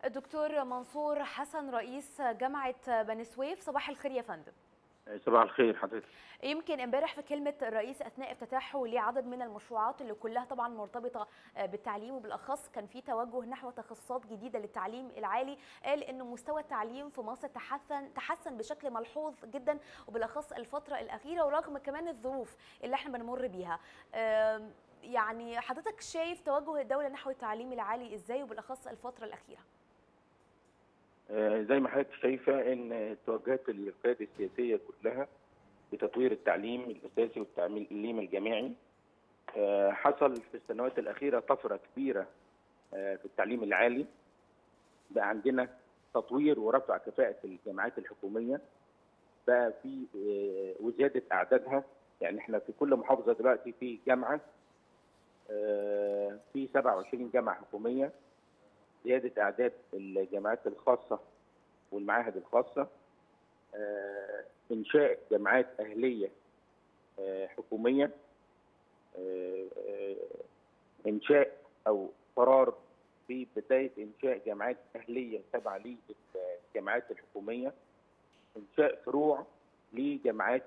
الدكتور منصور حسن رئيس جامعة بني سويف صباح الخير يا فندم صباح الخير حضرتك يمكن امبارح في كلمة الرئيس أثناء افتتاحه لعدد من المشروعات اللي كلها طبعا مرتبطة بالتعليم وبالأخص كان في توجه نحو تخصصات جديدة للتعليم العالي قال إنه مستوى التعليم في مصر تحسن تحسن بشكل ملحوظ جدا وبالأخص الفترة الأخيرة ورغم كمان الظروف اللي احنا بنمر بيها يعني حضرتك شايف توجه الدولة نحو التعليم العالي ازاي وبالأخص الفترة الأخيرة؟ زي ما حضرتك شايفه ان توجهات القياده السياسيه كلها بتطوير التعليم الاساسي والتعليم الجامعي حصل في السنوات الاخيره طفره كبيره في التعليم العالي بقى عندنا تطوير ورفع كفاءه الجامعات الحكوميه بقى في وزياده اعدادها يعني احنا في كل محافظه دلوقتي في جامعه في 27 جامعه حكوميه زياده اعداد الجامعات الخاصه والمعاهد الخاصه انشاء جامعات اهليه حكوميه انشاء او قرار في بدايه انشاء جامعات اهليه تابعه للجامعات الحكوميه انشاء فروع لجامعات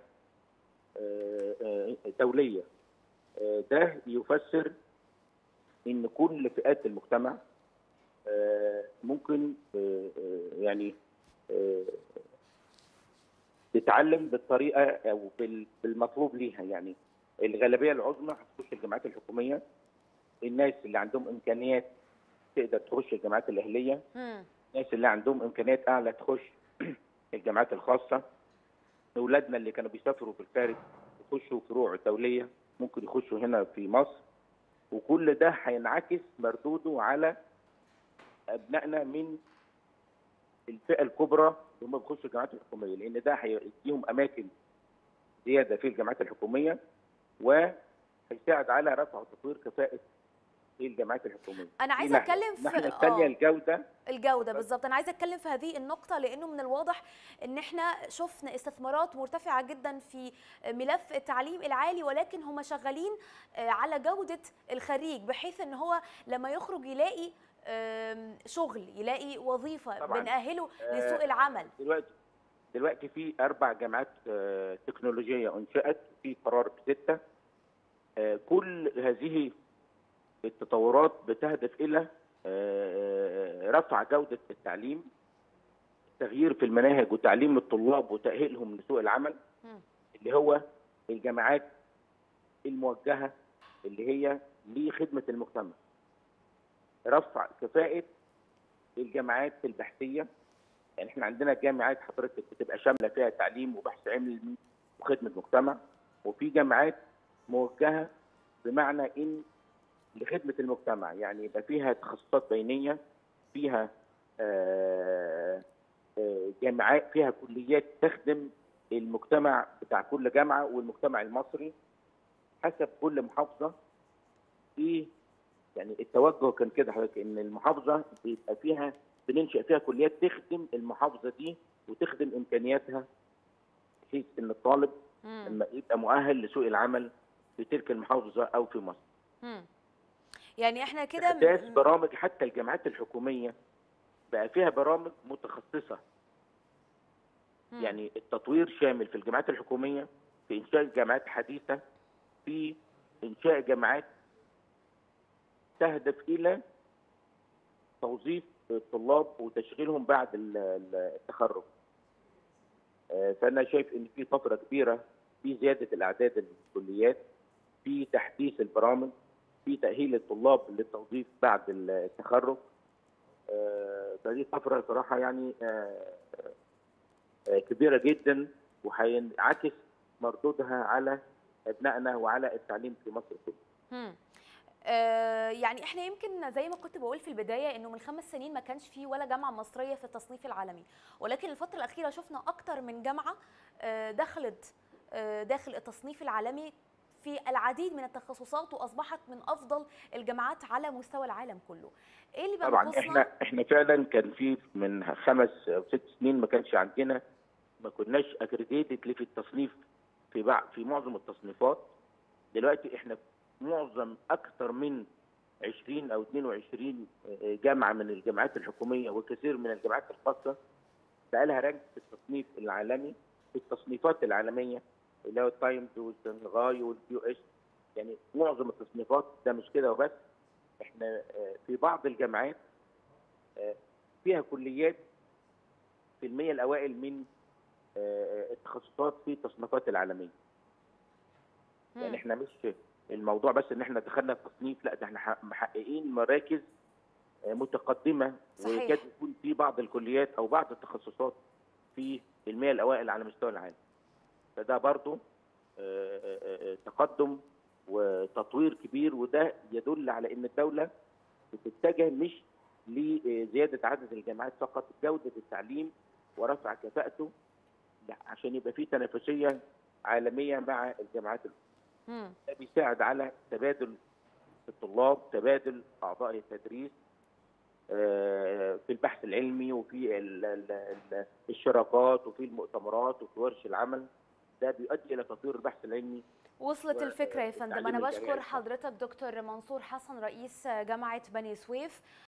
دوليه ده يفسر ان كل فئات المجتمع ممكن يعني تتعلم بالطريقه او بالمطلوب ليها يعني الغالبيه العظمى هتخش الجامعات الحكوميه الناس اللي عندهم امكانيات تقدر تخش الجامعات الاهليه الناس اللي عندهم امكانيات اعلى تخش الجامعات الخاصه اولادنا اللي كانوا بيسافروا في الخارج يخشوا فروع دوليه ممكن يخشوا هنا في مصر وكل ده هينعكس مردوده على ابنائنا من الفئه الكبرى اللي هم بيخشوا الجامعات الحكوميه لان ده هيديهم اماكن زياده في الجامعات الحكوميه وهيساعد على رفع وتطوير كفاءه الجامعات الحكوميه. انا عايزه اتكلم في الناحيه الثانيه الجوده الجوده بالظبط انا عايزه اتكلم في هذه النقطه لانه من الواضح ان احنا شفنا استثمارات مرتفعه جدا في ملف التعليم العالي ولكن هم شغالين على جوده الخريج بحيث ان هو لما يخرج يلاقي شغل يلاقي وظيفه بنأهله لسوق العمل دلوقتي دلوقتي في اربع جامعات تكنولوجيه انشئت في قرار بسته كل هذه التطورات بتهدف الى رفع جوده التعليم تغيير في المناهج وتعليم الطلاب وتاهيلهم لسوق العمل اللي هو الجامعات الموجهه اللي هي لخدمه المجتمع رفع كفاءه الجامعات البحثيه يعني احنا عندنا جامعات حضرتك بتبقى شامله فيها تعليم وبحث علمي وخدمه مجتمع وفي جامعات موجهه بمعنى ان لخدمه المجتمع يعني يبقى فيها تخصصات بينيه فيها آآ آآ جامعات فيها كليات تخدم المجتمع بتاع كل جامعه والمجتمع المصري حسب كل محافظه ايه يعني التوجه كان كده حضرتك ان المحافظه بيبقى فيها بننشئ فيها كليات تخدم المحافظه دي وتخدم امكانياتها بحيث ان الطالب لما يبقى مؤهل لسوق العمل في تلك المحافظه او في مصر. مم. يعني احنا كده اساس برامج حتى الجامعات الحكوميه بقى فيها برامج متخصصه. مم. يعني التطوير شامل في الجامعات الحكوميه في انشاء جامعات حديثه في انشاء جامعات تهدف الى توظيف الطلاب وتشغيلهم بعد التخرج. فانا شايف ان في طفره كبيره في زياده الاعداد الكليات في تحديث البرامج في تاهيل الطلاب للتوظيف بعد التخرج فدي طفره صراحه يعني كبيره جدا وهينعكس مردودها على ابنائنا وعلى التعليم في مصر كله. يعني احنا يمكن زي ما كنت بقول في البدايه انه من خمس سنين ما كانش في ولا جامعه مصريه في التصنيف العالمي ولكن الفتره الاخيره شفنا اكتر من جامعه دخلت داخل التصنيف العالمي في العديد من التخصصات واصبحت من افضل الجامعات على مستوى العالم كله ايه اللي طبعا احنا احنا فعلا كان في من خمس او ست سنين ما كانش عندنا ما كناش اكريديتد في التصنيف في بعض في معظم التصنيفات دلوقتي احنا معظم اكثر من 20 او 22 جامعه من الجامعات الحكوميه وكثير من الجامعات الخاصه بقى لها رانك في التصنيف العالمي في التصنيفات العالميه اللي هو التايمز والشنغهاي والكيو اس يعني معظم التصنيفات ده مش كده وبس احنا في بعض الجامعات فيها كليات في المية الأوائل من التخصصات في التصنيفات العالمية. يعني احنا مش الموضوع بس ان احنا دخلنا التصنيف لا ده احنا محققين مراكز متقدمة صحيح. ويكاد يكون في بعض الكليات أو بعض التخصصات في المية الأوائل على مستوى العالم. فده برضه تقدم وتطوير كبير وده يدل على ان الدوله بتتجه مش لزياده عدد الجامعات فقط جوده التعليم ورفع كفاءته عشان يبقى في تنافسيه عالميه مع الجامعات الاخرى. ده بيساعد على تبادل الطلاب، تبادل اعضاء التدريس في البحث العلمي وفي الشراكات وفي المؤتمرات وفي ورش العمل ده بيؤدي الى تطوير البحث العلمي وصلت الفكره يا فندم انا بشكر حضرتك دكتور منصور حسن رئيس جامعه بني سويف